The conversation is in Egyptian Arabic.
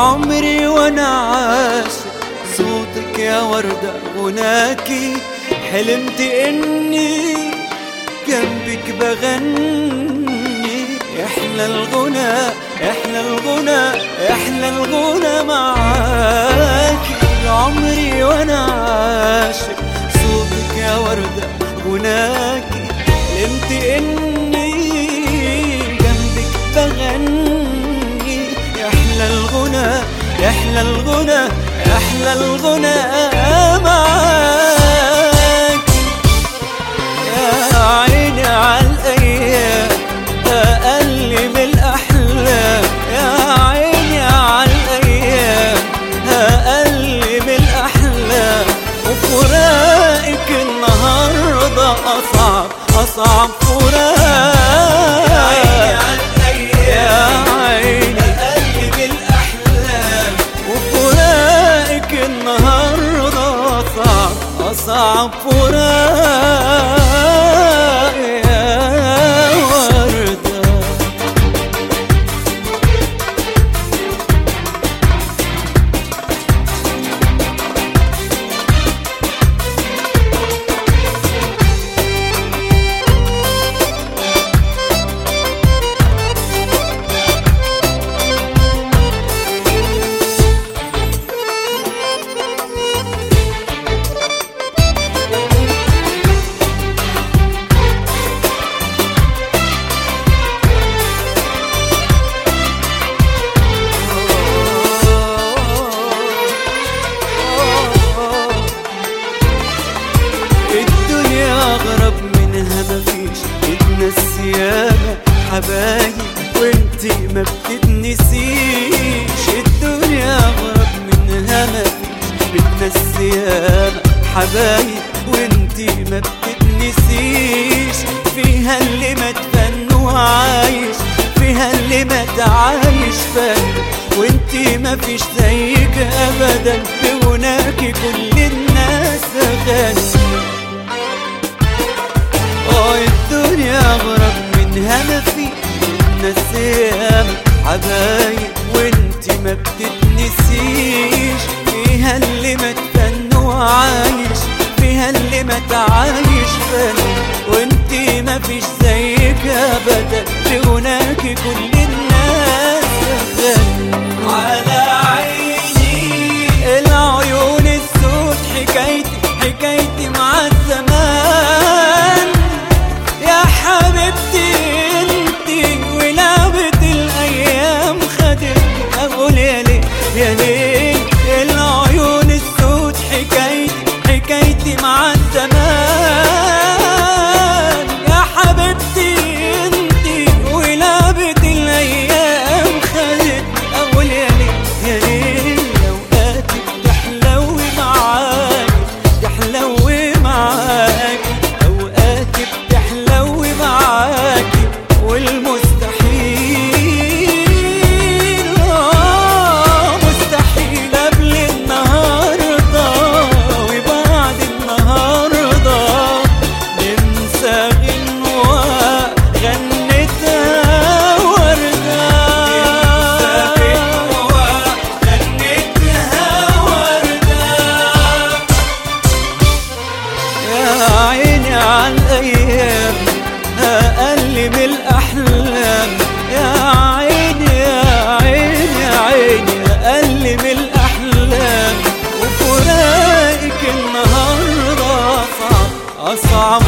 عمري وانا عاشق صوتك يا وردة غناكي حلمت اني جنبك بغني احلى الغنى احلى الغنى احلى الغنى معاكي عمري وانا عاشق صوتك يا وردة غناكي حلمت اني جنبك بغني احلى الغنى احلى الغنى احلى الغنى معاك يا عيني عالايام اقل من الاحلام يا عيني عالايام اقل من الاحلام وفراقك النهارده اصعب اصعب فراق يا عيني اقل من الاحلام وفراقك النهارده اصعب اصعب فراق يا ورده الدنيا أغرب منها مفيش بتنسي ياما حبايب وانتي ما بتتنسيش الدنيا أغرب منها مفيش بتنسي ياما حبايب وانتي ما بتتنسيش فيها اللي ما تفن وعايش فيها اللي ما تعايش فن وانتي ما فيش زيك ابدا بغناكي كل الناس غني اه الدنيا اغرب منها ما في نسيام حبايب وانتي ما بتتنسيش فيها اللي ما تفن وعايش فيها اللي ما تعايش فن وانتي ما فيش زيك ابدا بغناكي كل الناس غني على عيني العيون السود حكايتي حكايتي مع الزمان يا حبيبتي انتي ولعبة الايام خدت اقول يا ليه يا ليه العيون السود حكايتي حكايتي مع الزمان يا حبيبتي انتي ولعبة الايام خدت اقول يا ليه يا ليه اوقاتك تحلوي معاك تحلوي معاك اوقاتك تحلوي معاك والمستحيل آه، مستحيل قبل النهارده وبعد النهارده ننسى غنوة غنتها وردة ننسى غنوة غنتها وردة يا عيني عالايام اقل من الاحلام يا عيني يا عيني يا عيني اقل من الاحلام وفراقك النهارده اصعب اصعب